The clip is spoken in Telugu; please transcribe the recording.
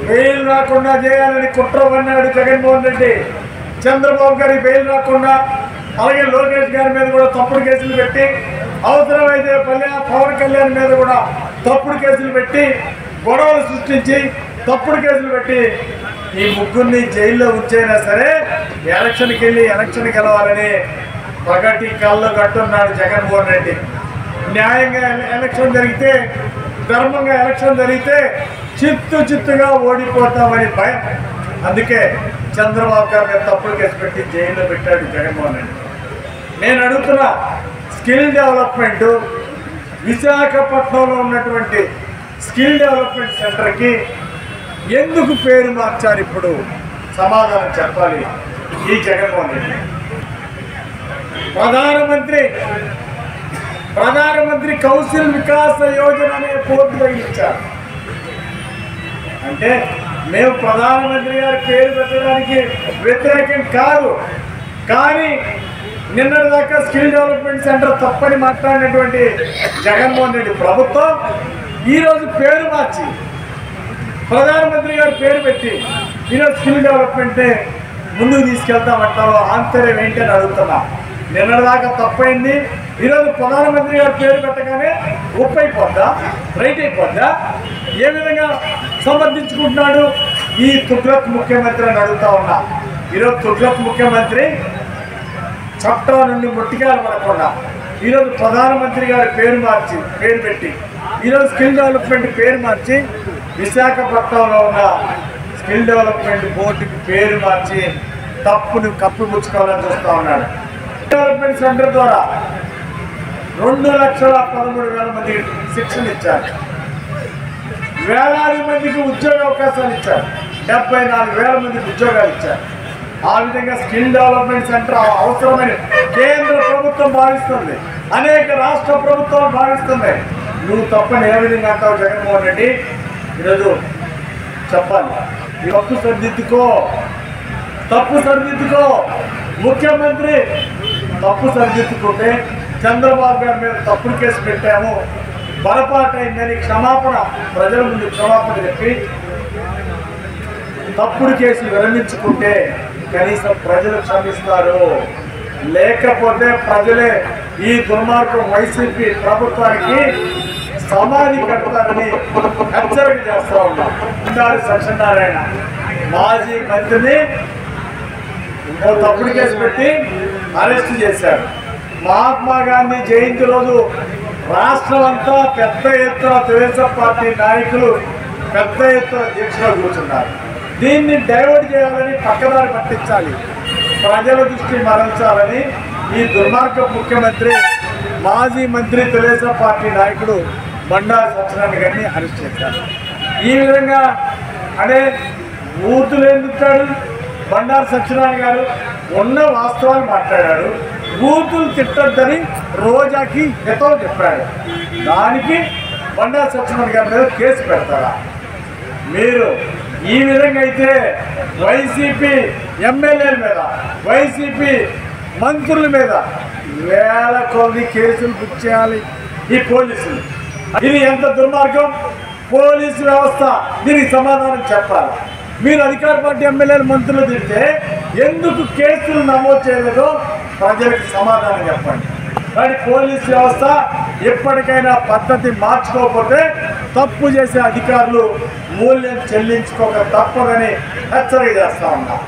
బెయిల్ రాకుండా చేయాలని కుట్ర పన్నాడు జగన్మోహన్ రెడ్డి చంద్రబాబు గారి బెయిల్ రాకుండా అలాగే లోకేష్ గారి మీద కూడా తప్పుడు కేసులు పెట్టి అవసరమైతే పల్లె పవన్ కళ్యాణ్ మీద కూడా తప్పుడు కేసులు పెట్టి గొడవలు సృష్టించి తప్పుడు కేసులు పెట్టి ఈ ముగ్గురిని జైల్లో ఉంచైనా సరే ఎలక్షన్కి వెళ్ళి ఎలక్షన్ గెలవాలని పగటి కళ్ళు కట్టున్నాడు జగన్మోహన్ రెడ్డి న్యాయంగా ఎల- ఎలక్షన్ జరిగితే ధర్మంగా ఎలక్షన్ జరిగితే చిత్తు చిత్తుగా ఓడిపోతామని భయం అందుకే చంద్రబాబు గారి మీద తప్పుడు కేసు పెట్టి జైల్లో పెట్టాడు జగన్మోహన్ రెడ్డి నేను అడుగుతున్నా స్కిల్ డెవలప్మెంట్ విశాఖపట్నంలో ఉన్నటువంటి స్కిల్ డెవలప్మెంట్ సెంటర్కి ఎందుకు పేరు మార్చారు ఇప్పుడు సమాధానం చెప్పాలి ఈ జగన్మోహన్ రెడ్డి ప్రధానమంత్రి ప్రధానమంత్రి కౌశల్ వికాస యోజన అనే పోర్టు తగిలించారు అంటే మేము ప్రధానమంత్రి గారి పేరు పెట్టడానికి వ్యతిరేకం కాదు కానీ నిన్నటి దాకా స్కిల్ డెవలప్మెంట్ సెంటర్ తప్పని మాట్లాడినటువంటి జగన్మోహన్ రెడ్డి ప్రభుత్వం ఈరోజు పేరు మార్చి ప్రధానమంత్రి గారు పేరు పెట్టి ఈరోజు స్కిల్ డెవలప్మెంట్ ముందుకు తీసుకెళ్తామంటారు ఆంతర్యం ఏంటి అని అడుగుతున్నా నిన్నటిదాకా తప్పైంది ఈరోజు ప్రధానమంత్రి గారు పేరు పెట్టగానే ఒప్పు అయిపోద్దా రైట్ అయిపోద్దా ఏ విధంగా సమర్థించుకుంటున్నాడు ఈ తుగ్లక్ ముఖ్యమంత్రి అని అడుగుతా ఉన్నా ఈరోజు తుగ్లక్ ముఖ్యమంత్రి చట్టం నుండి ముట్టికాయలు పడకుండా ఈరోజు ప్రధానమంత్రి గారి పేరు మార్చి పేరు పెట్టి ఈరోజు స్కిల్ డెవలప్మెంట్ పేరు మార్చి విశాఖపట్నంలో ఉన్న స్కిల్ డెవలప్మెంట్ బోర్డుకి పేరు మార్చి తప్పుని కప్పిపుచ్చుకోవాలని చూస్తూ ఉన్నాడు డెవలప్మెంట్ సెంటర్ ద్వారా రెండు లక్షల పదమూడు వేల మంది శిక్షణ ఇచ్చారు వేలాది మందికి ఉద్యోగ అవకాశాలు ఇచ్చారు డెబ్బై నాలుగు వేల మందికి ఉద్యోగాలు ఇచ్చారు ఆ విధంగా స్కిల్ డెవలప్మెంట్ సెంటర్ అవసరమని కేంద్ర ప్రభుత్వం భావిస్తుంది అనేక రాష్ట్ర ప్రభుత్వాలు భావిస్తున్నాయి నువ్వు తప్పని ఏ విధంగా అంటావు జగన్మోహన్ రెడ్డి ఈరోజు చెప్పాలి ఈ తప్పు సరిదిద్దుకో తప్పు సరిదిద్దుకో ముఖ్యమంత్రి తప్పు సరిదిద్దుకుంటే చంద్రబాబు గారి మీద తప్పుడు కేసు పెట్టాము పొరపాటైందని క్షమాపణ ప్రజల ముందు క్షమాపణ చెప్పి తప్పుడు కేసులు విరమించుకుంటే కనీసం ప్రజలు క్షమిస్తారు లేకపోతే ప్రజలే ఈ దుర్మార్గం వైసీపీ ప్రభుత్వానికి సమాధి కడతారని హెచ్చరిక చేస్తా ఉన్నాం ఉండాలి సత్యనారాయణ మాజీ మంత్రిని ఓ తప్పుడు కేసు పెట్టి అరెస్ట్ చేశారు మహాత్మా గాంధీ జయంతి రోజు రాష్ట్రం అంతా పెద్ద ఎత్తున తెలుగుదేశం పార్టీ నాయకులు పెద్ద ఎత్తున దీక్షలో కూర్చున్నారు దీన్ని డైవర్ట్ చేయాలని పక్కదారి పట్టించాలి ప్రజల దృష్టి మరల్చాలని ఈ దుర్మార్గ ముఖ్యమంత్రి మాజీ మంత్రి తెలుగుదేశం పార్టీ నాయకుడు బండారు సత్యనారాయణ గారిని అరెస్ట్ చేశారు ఈ విధంగా అనే బూతులు ఎందుకు బండారు సత్యనారాయణ గారు ఉన్న వాస్తవాలు మాట్లాడాడు బూతులు తిట్టద్దని రోజాకి హితవు చెప్పాడు దానికి బండారు సత్యనారాయణ గారి మీద కేసు పెడతారా మీరు ఈ విధంగా అయితే వైసీపీ ఎమ్మెల్యేల మీద వైసీపీ మంత్రుల మీద వేల కొద్ది కేసులు బుక్ చేయాలి ఈ పోలీసులు ఇది ఎంత దుర్మార్గం పోలీసు వ్యవస్థ దీనికి సమాధానం చెప్పాలి మీరు అధికార పార్టీ ఎమ్మెల్యేలు మంత్రులు తింటే ఎందుకు కేసులు నమోదు చేయలేదో ప్రజలకు సమాధానం చెప్పండి కానీ పోలీస్ వ్యవస్థ ఎప్పటికైనా పద్ధతి మార్చుకోకపోతే తప్పు చేసే అధికారులు మూల్యం చెల్లించుకోక తప్పదని హెచ్చరిక చేస్తా ఉన్నా